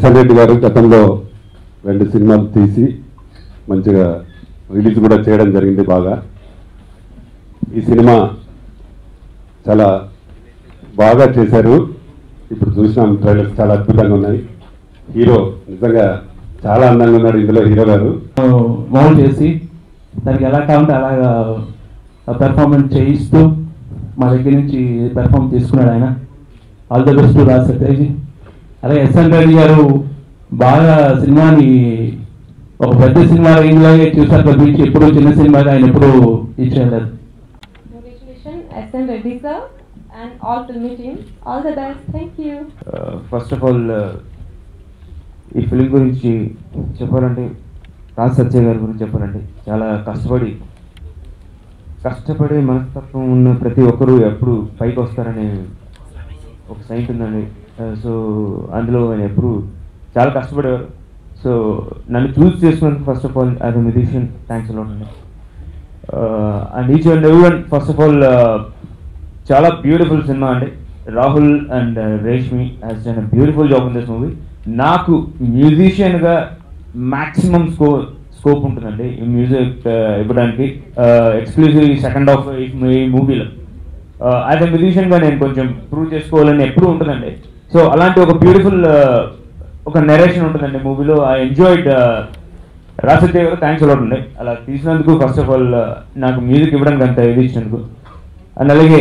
SN Reddy గారు గతంలో రెండు సినిమాలు తీసి మంచిగా రిలీజ్ కూడా చేయడం జరిగింది బాగా ఈ సినిమా చాలా బాగా చేశారు ఇప్పుడు చూసినాం ట్రైలర్స్ చాలా అద్భుతంగా ఉన్నాయి హీరో నిజంగా చాలా అందంగా ఉన్నాడు ఇందులో హీరో గారు మౌల్డ్ చేసి దానికి ఎలా కావాలంటే అలాగా పెర్ఫార్మెన్స్ చేయిస్తూ మా దగ్గర నుంచి పెర్ఫార్మ్ తీసుకున్నాడు ఆయన all the best Raj Satyaji అలాగే ఎస్ఎన్ రెడ్డి గారు బాగా సినిమాని ఒక పెద్ద సినిమా రేంజ్లాగే చూసారు తప్పించి ఎప్పుడు చిన్న సినిమాగా ఆయన ఎప్పుడు ఇచ్చేయలేదు Congratulations, SN Reddy sir and all filmy team. All the best. Thank you. First of all ఈ ఫిలిం గురించి చెప్పాలంటే రాజ్ సత్య గారి గురించి చెప్పాలంటే చాలా కష్టపడి కష్టపడే మనస్తత్వం ఉన్న ప్రతి ఒక్కరూ ఎప్పుడు పైకి వస్తారనే ఒక సైట్ ఉందండి సో అందులో ఆయన ఎప్పుడు చాలా కష్టపడేవారు సో నన్ను చూస్ చేసుకున్నందుకు first of all as a musician thanks a lot అండి and each and every one first of all చాలా బ్యూటిఫుల్ సినిమా అండి Rahul and Reshmi has done a beautiful job in this movie నాకు మ్యూజిషియన్గా మ్యాక్సిమం స్కో స్కోప్ ఉంటుందండి ఈ మ్యూజిక్ ఇవ్వడానికి ఎక్స్క్లూజివ్ సెకండ్ హాఫ్ ఈ మూవీలో యాజ్ అ మ్యూజిషియన్గా నేను కొంచెం ప్రూవ్ చేసుకోవాలని ఎప్పుడూ ఉంటుందండి సో అలాంటి ఒక బ్యూటిఫుల్ ఒక నెరేషన్ ఉంటుందండి మూవీలో ఐ ఎంజాయిడ్ రాసదేవ్ గారు థ్యాంక్స్ అలాట్ ఉండే అలా తీసినందుకు ఫస్ట్ ఆఫ్ ఆల్ నాకు మ్యూజిక్ ఇవ్వడానికి అంత ఇది ఇచ్చినందుకు అండ్ అలాగే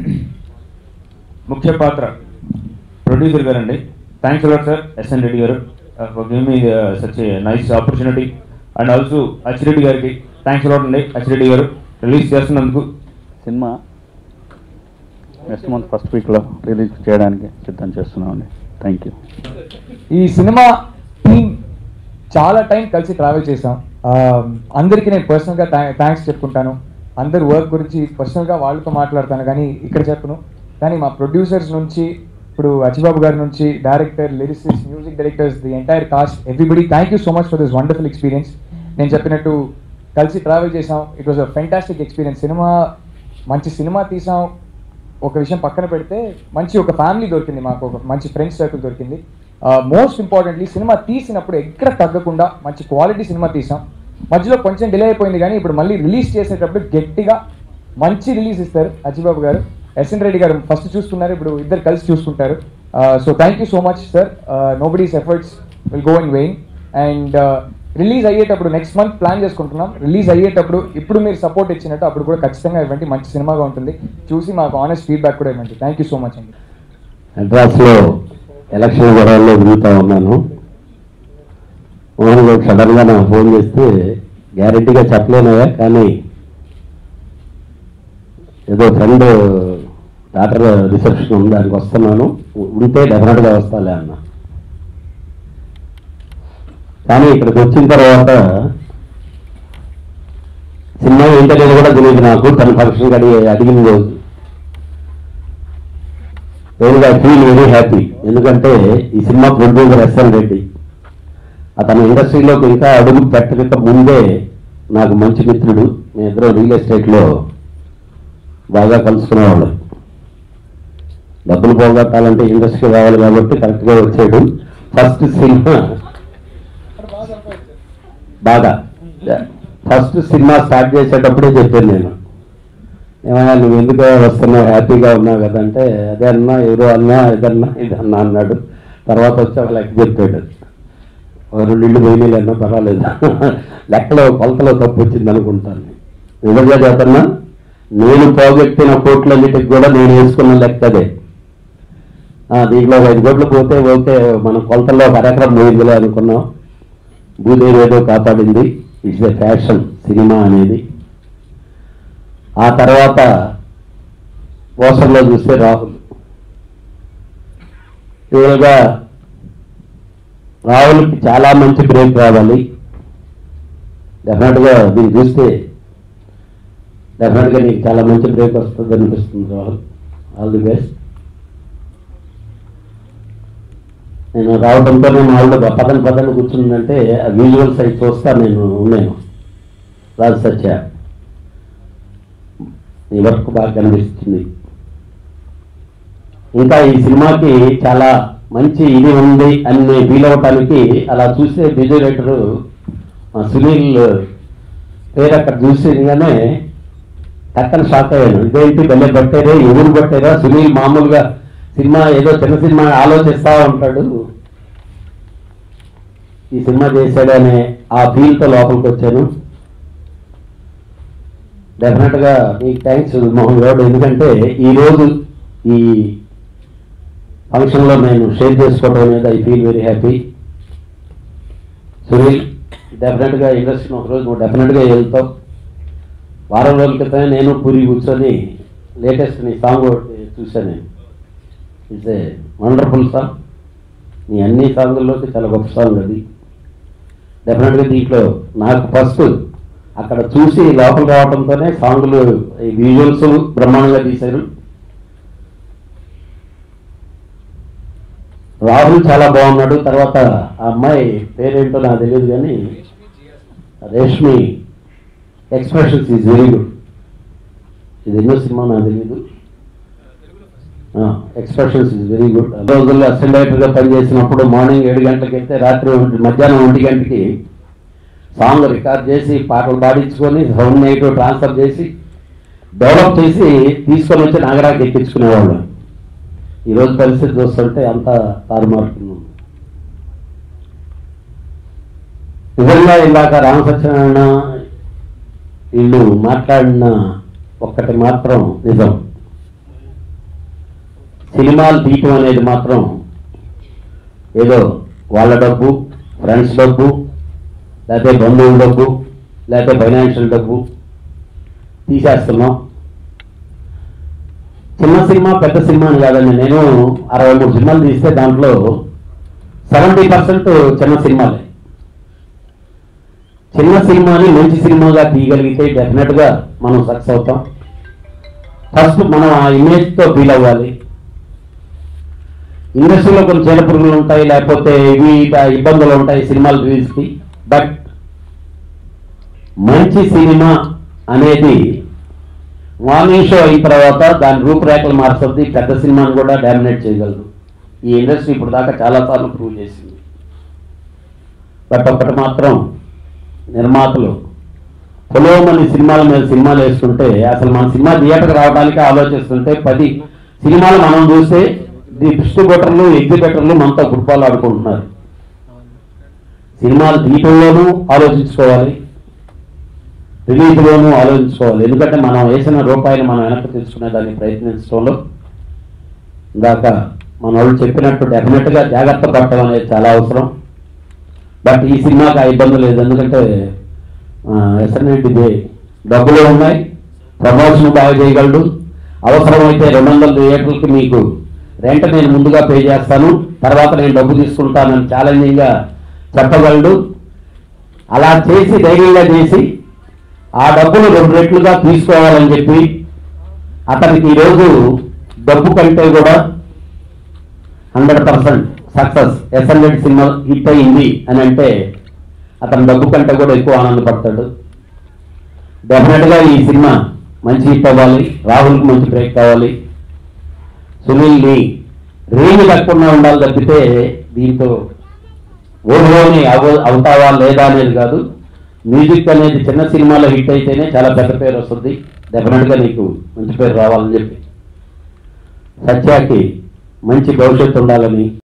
ముఖ్య పాత్ర ప్రొడ్యూసర్ గారు అండి thanks a lot sir SN Reddy గారు for give me such nice opportunity and also Achireddy గారికి థ్యాంక్స్ అలాట్ అండి అచ్చిరెడ్డి గారు రిలీజ్ చేస్తున్నందుకు సినిమా నెక్స్ట్ మంత్ ఫస్ట్ వీక్లో రిలీజ్ చేయడానికి సిద్ధం చేస్తున్నామండి థ్యాంక్ యూ ఈ సినిమా టీమ్ చాలా టైం కలిసి ట్రావెల్ చేసాం ఆ, అందరికీ నేను పర్సనల్గా థ్యాంక్స్ చెప్పుకుంటాను అందరు వర్క్ గురించి పర్సనల్గా వాళ్ళతో మాట్లాడతాను కానీ ఇక్కడ చెప్పను కానీ మా ప్రొడ్యూసర్స్ నుంచి ఇప్పుడు అచ్చిబాబు గారి నుంచి director lyricist music directors the entire cast everybody thank you so much for this wonderful experience నేను చెప్పినట్టు కలిసి ట్రావెల్ చేసాం it was a fantastic experience సినిమా మంచి సినిమా తీసాం ఒక విషయం పక్కన పెడితే మంచి ఒక ఫ్యామిలీ దొరికింది మాకు ఒక మంచి ఫ్రెండ్స్ సర్కిల్ దొరికింది మోస్ట్ ఇంపార్టెంట్లీ సినిమా తీసినప్పుడు ఎక్కడ తగ్గకుండా మంచి క్వాలిటీ సినిమా తీసాం మధ్యలో కొంచెం డిలే అయిపోయింది కానీ ఇప్పుడు మళ్ళీ రిలీజ్ చేసేటప్పుడు గట్టిగా మంచి రిలీజ్ ఇస్తారు అజిబాబు గారు ఎస్ఎన్ రెడ్డి గారు ఫస్ట్ చూసుకున్నారు ఇప్పుడు ఇద్దరు కలిసి చూసుకుంటారు so thank you so much sir nobody's efforts will go in vain and release అయ్యేటప్పుడు నెక్స్ట్ మంత్ ప్లాన్ చేసుకుంటున్నాం రిలీజ్ అయ్యేటప్పుడు ఇప్పుడు మీరు సపోర్ట్ ఇచ్చినట్టు అప్పుడు కూడా ఖచ్చితంగా ఇవ్వండి మంచి సినిమాగా ఉంటుంది చూసి మాకు ఆనెస్ట్ ఫీడ్బ్యాక్ కూడా ఇవ్వండి థ్యాంక్ యూ సో మచ్ అండి అడ్రాస్లో ఎలక్షన్ గొడవల్లో తిరుగుతూ ఉన్నాను మోహన్ గారు సడన్గా నాకు ఫోన్ చేస్తే గ్యారెంటీగా చెప్పలేనయా కానీ ఏదో ఫ్రెండ్ డాక్టర్ రిసెప్షన్ ఉంది దానికి వస్తున్నాను ఉంటే డెఫినెట్గా వస్తాలే అన్న కానీ ఇక్కడికి వచ్చిన తర్వాత సినిమా ఏంటనేది కూడా తెలియదు నాకు తన ఫంక్షన్ అడిగి అడిగిన రోజు very I feel very happy ఎందుకంటే ఈ సినిమా ప్రొడ్యూసర్ ఎస్ఎన్ రెడ్డి అతను ఇండస్ట్రీలోకి ఇంకా అడుగు పెట్టక ముందే నాకు మంచి మిత్రుడు మీ ఇద్దరు రియల్ ఎస్టేట్లో బాగా కలుసుకునేవాళ్ళు డబ్బులు పోగొట్టాలంటే ఇండస్ట్రీ రావాలి కాబట్టి కరెక్ట్గా వచ్చాడు ఫస్ట్ సినిమా బాగా ఫస్ట్ సినిమా స్టార్ట్ చేసేటప్పుడే చెప్పాను నేను ఏమన్నా నువ్వు ఎందుకు వస్తున్నావు హ్యాపీగా ఉన్నావు కదంటే అదే అన్నా ఎవరు అన్నా ఇదన్నా ఇదన్నా అన్నాడు తర్వాత వచ్చి ఒక లెక్క చెప్పాడు ఒక రెండు ఇళ్ళు పోయినాయి అన్నా పర్వాలేదు లెక్కలో కొలతలో తప్పు వచ్చింది అనుకుంటాను నిజంగా చేతన్నా నేను పోగొట్టిన కోట్లన్నిటికి కూడా నేను వేసుకున్న లెక్క అదే ఆ, దీంట్లో ఒక ఐదు కోట్లు పోతే ఓకే మన కొలతల్లో ఒక అరెకరం పోయిందిలే అనుకున్నాం భూదేవి ఏదో కాపాడింది ఇట్స్ ఎ ఫ్యాషన్ సినిమా అనేది ఆ తర్వాత పోస్టర్లో చూస్తే రాహుల్ రియల్గా రాహుల్కి చాలా మంచి బ్రేక్ రావాలి డెఫినెట్గా దీన్ని చూస్తే డెఫినెట్గా నీకు చాలా మంచి బ్రేక్ వస్తుంది అనిపిస్తుంది రాహుల్ ఆల్ ది బెస్ట్ నేను రావడంతో నేను వాళ్ళు పదన పదన కూర్చుందంటే ఆ విజువల్ సైడ్ చూస్తా నేను ఉన్నాను రాజు సత్య నీ వర్క్ బాగా కనిపిస్తుంది ఇంకా ఈ సినిమాకి చాలా మంచి ఇది ఉంది అని ఫీల్ అవ్వటానికి అలా చూస్తే మ్యూజిక్ డైరెక్టర్ సునీల్ పేరు అక్కడ చూసిగానే టక్కన షాక్ అయ్యాను ఇదేంటి భలే పట్టారే ఎవరు పట్టారా సునీల్ మామూలుగా సినిమా ఏదో చిన్న సినిమా ఆలోచిస్తా ఉంటాడు ఈ సినిమా చేశాడనే ఆ ఫీల్తో లోపలికి వచ్చాను డెఫినెట్గా మీకు థ్యాంక్స్ మోహన్ గౌడ్ ఎందుకంటే ఈరోజు ఈ ఫంక్షన్లో నేను షేర్ చేసుకోవడం అనేది I feel very happy Sunil డెఫినెట్గా ఇండస్ట్రీని ఒకరోజు నువ్వు డెఫినెట్గా వెళ్తావు వారం రోజుల క్రితమే నేను పూరి కూర్చొని లేటెస్ట్ నీ సాంగ్ ఒకటి చూశాను ఇట్స్ ఏ వండర్ఫుల్ సాంగ్ నీ అన్ని సాంగుల్లోకి చాలా గొప్ప సాంగ్ అది డెఫినెట్గా దీంట్లో నాకు ఫస్ట్ అక్కడ చూసి లోపల రావడంతోనే సాంగులు ఈ విజువల్స్ బ్రహ్మాండంగా తీశారు రాహుల్ చాలా బాగున్నాడు తర్వాత ఆ అమ్మాయి పేరేంటో నాకు తెలియదు కానీ Reshmi expressions is very good ఇది ఎన్నో సినిమా నాకు తెలియదు ఎక్స్ప్రెషన్స్ ఇస్ వెరీ గుడ్ రోజుల్లో అసిస్టెంట్ డైరెక్టర్గా పనిచేసినప్పుడు మార్నింగ్ ఏడు గంటలకు వెళ్తే రాత్రి ఒంటి- మధ్యాహ్నం ఒంటి గంటకి సాంగ్ రికార్డ్ చేసి పాటలు పాడించుకొని సౌండ్ నెగిటివ్ ట్రాన్స్ఫర్ చేసి డెవలప్ చేసి తీసుకొని వచ్చి నాగరాకి ఎక్కించుకునేవాళ్ళు ఈరోజు పరిస్థితి చూస్తుంటే అంత తారుమారుతున్నాం నిజంగా ఇందాక రామసత్యనారాయణ వీళ్ళు మాట్లాడిన ఒక్కటి మాత్రం నిజం సినిమాలు తీయటం అనేది మాత్రం ఏదో వాళ్ళ డబ్బు ఫ్రెండ్స్ డబ్బు లేకపోతే బంధువుల డబ్బు లేకపోతే ఫైనాన్షియల్ డబ్బు తీసేస్తున్నాం చిన్న సినిమా పెద్ద సినిమా అని కాదండి నేను అరవై మూడు సినిమాలు తీస్తే దాంట్లో సెవెంటీ పర్సెంట్ చిన్న సినిమాలే చిన్న సినిమాని మంచి సినిమాగా తీయగలిగితే డెఫినెట్గా మనం సక్సెస్ అవుతాం ఫస్ట్ మనం ఆ ఇమేజ్తో ఫీల్ అవ్వాలి ఇండస్ట్రీలో కొన్ని చీలపురుగులు ఉంటాయి లేకపోతే ఇవి ఇట- ఇబ్బందులు ఉంటాయి సినిమాలు రిలీజ్కి బట్ మంచి సినిమా అనేది మార్నింగ్ షో అయిన తర్వాత దాని రూపురేఖలు మార్చుతుంది పెద్ద సినిమాను కూడా డామినేట్ చేయగలదు ఈ ఇండస్ట్రీ ఇప్పుడు దాకా చాలాసార్లు ప్రూవ్ చేసింది బట్ ఒకటి మాత్రం నిర్మాతలు పొలోమని సినిమాల మీద సినిమాలు వేస్తుంటే అసలు మన సినిమా థియేటర్కి రావడానికి ఆలోచిస్తుంటే పది సినిమాలు మనం చూస్తే డిస్ట్రిబ్యూటర్లు ఎగ్జిబిటర్లు మనతో గుర్పాలు ఆడుకుంటున్నారు సినిమాలు తీయటంలోనూ ఆలోచించుకోవాలి రిలీజ్లోనూ ఆలోచించుకోవాలి ఎందుకంటే మనం వేసిన రూపాయలు మనం వెనక్కి తీసుకునే దాన్ని ప్రయత్నించడంలో ఇందాక మన వాళ్ళు చెప్పినట్టు డెఫినెట్గా జాగ్రత్త పడటం అనేది చాలా అవసరం బట్ ఈ సినిమాకి ఆ ఇబ్బంది లేదు ఎందుకంటే ఎస్ఎన్ఐటి డబ్బులు ఉన్నాయి ప్రమోషన్ బాగా చేయగలడు అవసరమైతే రెండు వందల థియేటర్లకి మీకు రెంట్ నేను ముందుగా పే చేస్తాను తర్వాత నేను డబ్బు తీసుకుంటానని ఛాలెంజింగ్గా చెప్పగలడు అలా చేసి ధైర్యంగా చేసి ఆ డబ్బులు రెండు రెట్లుగా తీసుకోవాలని చెప్పి అతనికి ఈరోజు డబ్బు కంటే కూడా హండ్రెడ్ పర్సెంట్ సక్సెస్ ఎస్ఎల్ఎడ్ సినిమా హిట్ అయింది అని అంటే అతను డబ్బు కంటే కూడా ఎక్కువ ఆనందపడతాడు డెఫినెట్గా ఈ సినిమా మంచి హిట్ అవ్వాలి రాహుల్కి మంచి బ్రేక్ కావాలి సునీల్ని రేంజ్ లేకుండా ఉండాలి తప్పితే దీంతో ఓడిలోని అవ అవుతావా లేదా అనేది కాదు మ్యూజిక్ అనేది చిన్న సినిమాలో హిట్ అయితేనే చాలా పెద్ద పేరు వస్తుంది డెఫినెట్గా నీకు మంచి పేరు రావాలని చెప్పి సత్యాకి మంచి భవిష్యత్తు ఉండాలని